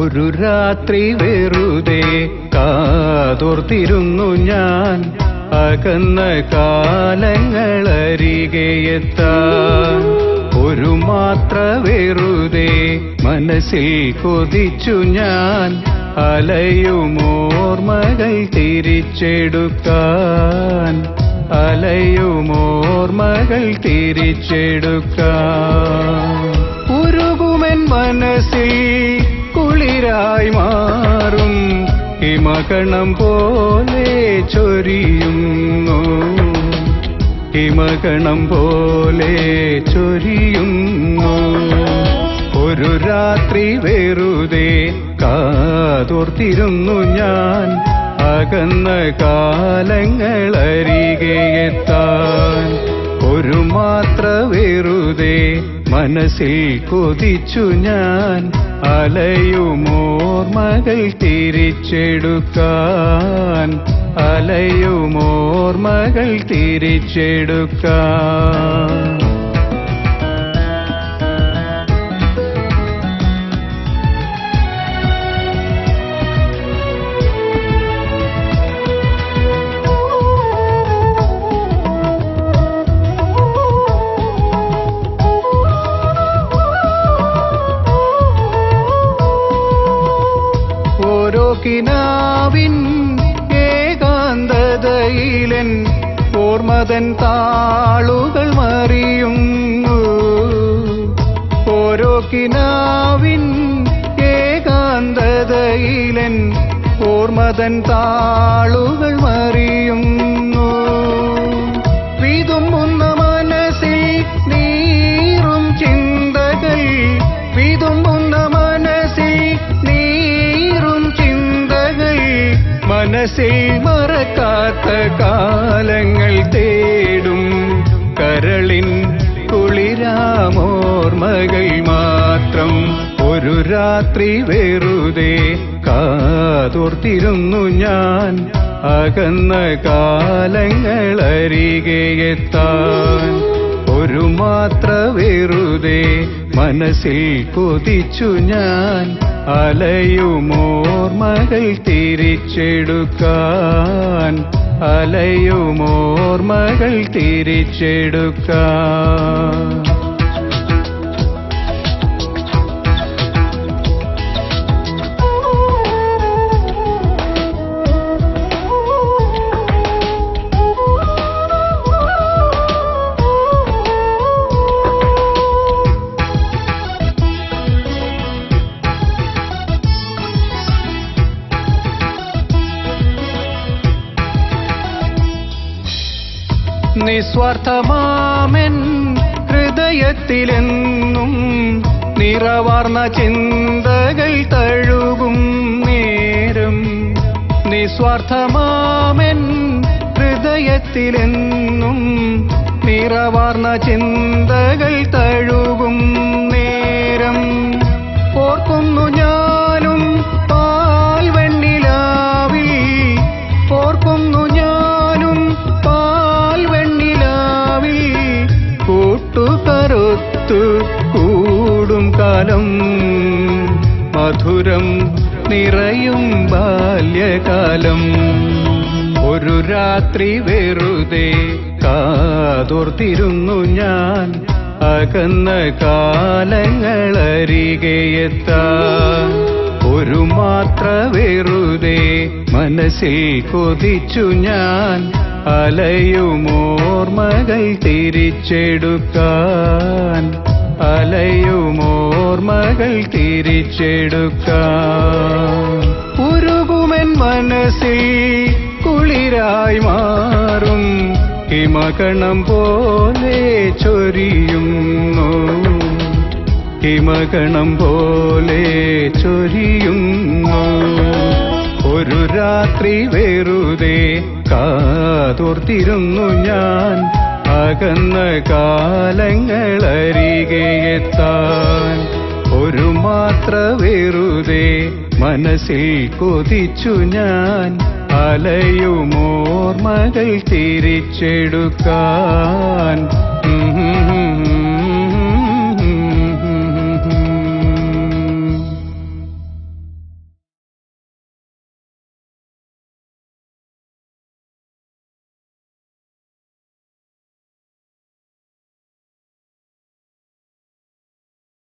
ഒരു രാത്രി വെറുതെ കാതോർത്തിരുന്നു ഞാൻ അകന്ന കാലങ്ങളരികെ എത്താൻ ഒരു മാത്ര വെറുതെ മനസ്സിൽ കൊതിച്ചു ഞാൻ അലയുമോർമകൾ തിരിച്ചെടുക്കാൻ അലയുമോർമകൾ തിരിച്ചെടുക്കാൻ ഉരുകുമൻ മനസ്സിൽ കുളിരായി മാറും ഹിമകണം പോലെ ചൊരിയുന്നു ഹിമകണം പോലെ ചൊരിയുന്നു ഒരു രാത്രി വെറുതെ കാതോർത്തിരുന്നു ഞാൻ അകന്ന കാലങ്ങളരികെ എത്താൻ ഒരു മാത്ര വെറുതെ മനസ്സിൽ കൊതിച്ചു ഞാൻ അലയുമോർമകൾ തിരിച്ചെടുക്കാൻ അലയുമോർമകൾ തിരിച്ചെടുക്കാൻ ഓരോ കിനാവിൻ ഏകാന്തതയിലൻ ഓർമ്മതൻ താളുകൾ മറിയുന്നു ഓരോ കിനാവിൻ ഏകാന്തതയിലൻ ഓർമ്മതൻ താളുകൾ മറിയുന്നു വിതുമ്പുന്ന മനസ്സിൽ നീറും ചിന്തകൾ വിതുമ്പുന്ന മനസ്സിൽ നീറും ചിന്തകൾ മനസ്സിൽ മറക്കാത്ത കാലങ്ങൾ തേടും കരളിൻ കുളിരാമോർമകൾ മാത്രം ഒരു രാത്രി വെറുതെ കാതോർത്തിരുന്നു ഞാൻ അകന്ന കാലങ്ങളരികെ എത്താൻ ഒരു മാത്ര വെറുതെ മനസ്സിൽ കൊതിച്ചു ഞാൻ അലയുമോർമകൾ തിരിച്ചെടുക്കാൻ അലയുമോർമകൾ തിരിച്ചെടുക്കാൻ നിസ്വാർത്ഥമാമൻ ഹൃദയത്തിലെന്നും നിറവാർന്ന ചിന്തകൾ തഴുകും നേരം നിസ്വാർത്ഥമാമൻ ഹൃദയത്തിലെന്നും നിറവാർന്ന ചിന്തകൾ തഴുകും നേരം ഓർക്കുന്നു ഞാനും പാൽവെണ്ണിലാവിൽ ഓർക്കുന്നു ഞാനും പാൽവെണ്ണിലാവിൽ കൂട്ടുകറുത്തു കൂടും കാലം മധുരം നിറയും ബാല്യകാലം ഒരു രാത്രി വെറുതെ കാതോർത്തിരുന്നു ഞാൻ അകന്ന കാലങ്ങളരികെ എത്താൻ ഒരു മാത്ര വെറുതെ മനസ്സിൽ കൊതിച്ചു ഞാൻ അലയുമോർമകൾ തിരിച്ചെടുക്കാൻ അലയുമോർമകൾ തിരിച്ചെടുക്കാൻ ഉരുകുമൻ മനസ്സിൽ കുളിരായി മാറും ഹിമകണം പോലെ ചൊരിയുന്നു ഹിമകണം പോലെ ചൊരിയുന്നു ഒരു രാത്രി വെറുതെ കാതോർത്തിരുന്നു ഞാൻ അകന്ന കാലങ്ങളരികെ എത്താൻ ഒരു മാത്ര വെറുതെ മനസ്സിൽ കൊതിച്ചു ഞാൻ അലയുമോർമകൾ തിരിച്ചെടുക്കാൻ ഉം